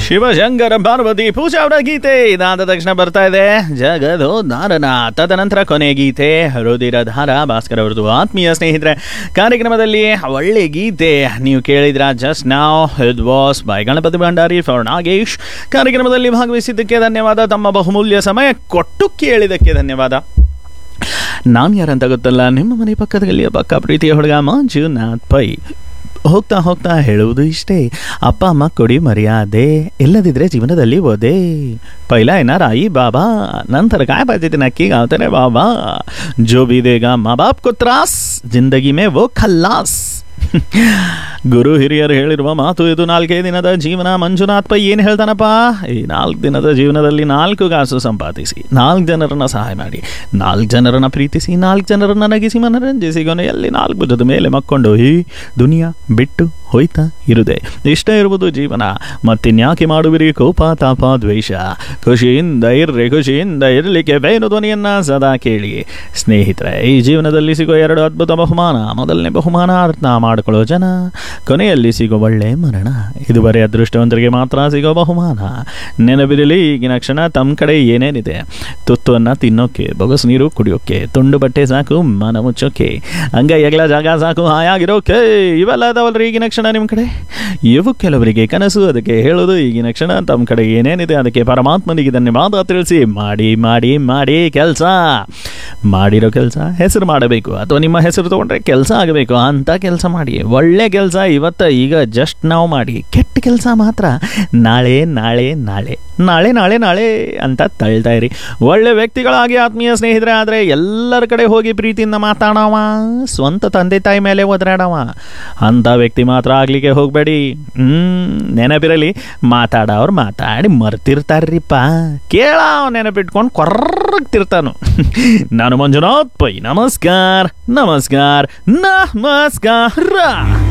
ಶಿವಶಂಕರ ಪಾರ್ವತಿ ಪೂಜಾ ಅವರ ಗೀತೆ ಇದಾದ ತಕ್ಷಣ ಬರ್ತಾ ಇದೆ ಜಗದೋದ್ಧಾರನ ತದನಂತರ ಕೊನೆ ಗೀತೆ ರುದಿರಧಾರ ಭಾಸ್ಕರ್ ಅವರದು ಆತ್ಮೀಯ ಸ್ನೇಹಿತರೆ ಕಾರ್ಯಕ್ರಮದಲ್ಲಿ ಒಳ್ಳೆ ಗೀತೆ ನೀವು ಕೇಳಿದ್ರ ಜಸ್ಟ್ ನಾವ್ it was by Ganapati Bhandari for Nagesh ಕಾರ್ಯಕ್ರಮದಲ್ಲಿ ಭಾಗವಹಿಸಿದ್ದಕ್ಕೆ ಧನ್ಯವಾದ ತಮ್ಮ ಬಹುಮೂಲ್ಯ ಸಮಯ ಕೊಟ್ಟು ಕೇಳಿದ್ದಕ್ಕೆ ಧನ್ಯವಾದ ನಾನು ಯಾರಂತ ಗೊತ್ತಲ್ಲ ನಿಮ್ಮ ಮನೆ ಪಕ್ಕದ ಗಲ್ಲಿಯ ಪಕ್ಕ ಪ್ರೀತಿಯ ಹುಡುಗ ಮಂಜುನಾಥ್ ಪೈ ಹೋಗ್ತಾ ಹೋಗ್ತಾ ಹೇಳುವುದು ಇಷ್ಟೇ ಅಪ್ಪ ಅಮ್ಮ ಕೊಡಿ ಮರ್ಯಾದೆ ಇಲ್ಲದಿದ್ರೆ ಜೀವನದಲ್ಲಿ ಓದೆ ಪೈಲ ಏನಾರ ಆಯಿ ಬಾಬಾ ನಂತರ काय पाहिजे ते नक्की गावते रे बाबा जो भी देगा माँ बाप को त्रास जिंदगी में वो खल्लास ಗುರು ಹಿರಿಯರು ಹೇಳಿರುವ ಮಾತು ಇದು ನಾಲ್ಕೇ ದಿನದ ಜೀವನ ಮಂಜುನಾಥ್ ಪೈ ಏನು ಹೇಳ್ತಾನಪ್ಪ ಈ ನಾಲ್ಕು ದಿನದ ಜೀವನದಲ್ಲಿ ನಾಲ್ಕು ಕಾಸು ಸಂಪಾದಿಸಿ ನಾಲ್ಕು ಜನರನ್ನ ಸಹಾಯ ಮಾಡಿ ನಾಲ್ಕು ಜನರನ್ನ ಪ್ರೀತಿಸಿ ನಾಲ್ಕು ಜನರನ್ನ ನಗಿಸಿ ಮನರಂಜಿಸಿ ಕೊನೆಯಲ್ಲಿ ನಾಲ್ಕು ಭುಜದ ಮೇಲೆ ಮಕ್ಕೊಂಡು ಈ ದುನಿಯಾ ಬಿಟ್ಟು ಹೋಯ್ತಾ ಇರುದೆ ಇಷ್ಟೇ ಇರುವುದು ಜೀವನ ಮತ್ತಿನ್ಯಾಕೆ ಮಾಡುವಿರಿ ಕೋಪ ತಾಪ ದ್ವೇಷ ಖುಷಿಯಿಂದ ಇರ್ರಿ ಖುಷಿಯಿಂದ ಇರಲಿಕ್ಕೆ ಬೇನು ಧ್ವನಿಯನ್ನ ಸದಾ ಕೇಳಿ ಸ್ನೇಹಿತರೆ ಈ ಜೀವನದಲ್ಲಿ ಸಿಗೋ ಎರಡು ಅದ್ಭುತ ಬಹುಮಾನ ಮೊದಲನೇ ಬಹುಮಾನ ಅರ್ಥ ಮಾಡಿಕೊಳ್ಳೋ ಜನ ಕೊನೆಯಲ್ಲಿ ಸಿಗೋ ಒಳ್ಳೆ ಮರಣ ಇದುವರೆ ಅದೃಷ್ಟವಂತರಿಗೆ ಮಾತ್ರ ಸಿಗೋ ಬಹುಮಾನ ನೆನಪಿರಲಿ ಈಗಿನ ಕ್ಷಣ ತಮ್ಮ ಕಡೆ ಏನೇನಿದೆ ತುತ್ತುವನ್ನು ತಿನ್ನೋಕೆ ಬೊಗಸು ನೀರು ಕುಡಿಯೋಕೆ ತುಂಡು ಬಟ್ಟೆ ಸಾಕು ಮನ ಮುಚ್ಚೋಕೆ ಹಂಗ ಎಗ್ಲ ಜಾಗ ಸಾಕು ಹಾಯಾಗಿರೋಕೆ ಇವೆಲ್ಲ ಅದಾವಲ್ರಿ ಈಗಿನ ಕ್ಷಣ ನಿಮ್ಮ ಕಡೆ ಇವು ಕೆಲವರಿಗೆ ಕನಸು ಅದಕ್ಕೆ ಹೇಳೋದು ಈಗಿನ ಕ್ಷಣ ತಮ್ಮ ಕಡೆ ಏನೇನಿದೆ ಅದಕ್ಕೆ ಪರಮಾತ್ಮನಿಗೆ ಧನ್ಯವಾದ ತಿಳಿಸಿ ಮಾಡಿ ಮಾಡಿ ಮಾಡಿ ಕೆಲಸ ಮಾಡಿರೋ ಕೆಲಸ ಹೆಸರು ಮಾಡಬೇಕು ಅಥವಾ ನಿಮ್ಮ ಹೆಸರು ತಗೊಂಡ್ರೆ ಕೆಲಸ ಆಗಬೇಕು ಅಂತ ಕೆಲಸ ಮಾಡಿ ಒಳ್ಳೆ ಕೆಲಸ ಇವತ್ತು ಈಗ ಜಸ್ಟ್ ನಾವು ಮಾಡಿ ಕೆಟ್ಟ ಕೆಲಸ ಮಾತ್ರ ನಾಳೆ ನಾಳೆ ನಾಳೆ ನಾಳೆ ನಾಳೆ ನಾಳೆ ಅಂತ ತಳ್ತಾ ಇರಿ ಒಳ್ಳೆ ವ್ಯಕ್ತಿಗಳಾಗಿ ಆತ್ಮೀಯ ಸ್ನೇಹಿತರೆ ಆದರೆ ಎಲ್ಲರ ಕಡೆ ಹೋಗಿ ಪ್ರೀತಿಯಿಂದ ಮಾತಾಡವ ಸ್ವಂತ ತಂದೆ ತಾಯಿ ಮೇಲೆ ಒದರಾಡವ ಅಂಥ ವ್ಯಕ್ತಿ ಮಾತ್ರ ಆಗ್ಲಿಕ್ಕೆ ಹೋಗಬೇಡಿ ಹ್ಮ್ ನೆನಪಿರಲಿ ಮಾತಾಡೋರು ಮಾತಾಡಿ ಮರ್ತಿರ್ತಾರ್ರಿಪ್ಪ ಕೇಳ ನೆನಪಿಟ್ಕೊಂಡು ಕೊರ್ರಗ್ತಿರ್ತಾನು ನಾನು ಮಂಜುನಾಥ್ ಪೈ ನಮಸ್ಕಾರ ನಮಸ್ಕಾರ ನಮಸ್ಕಾರ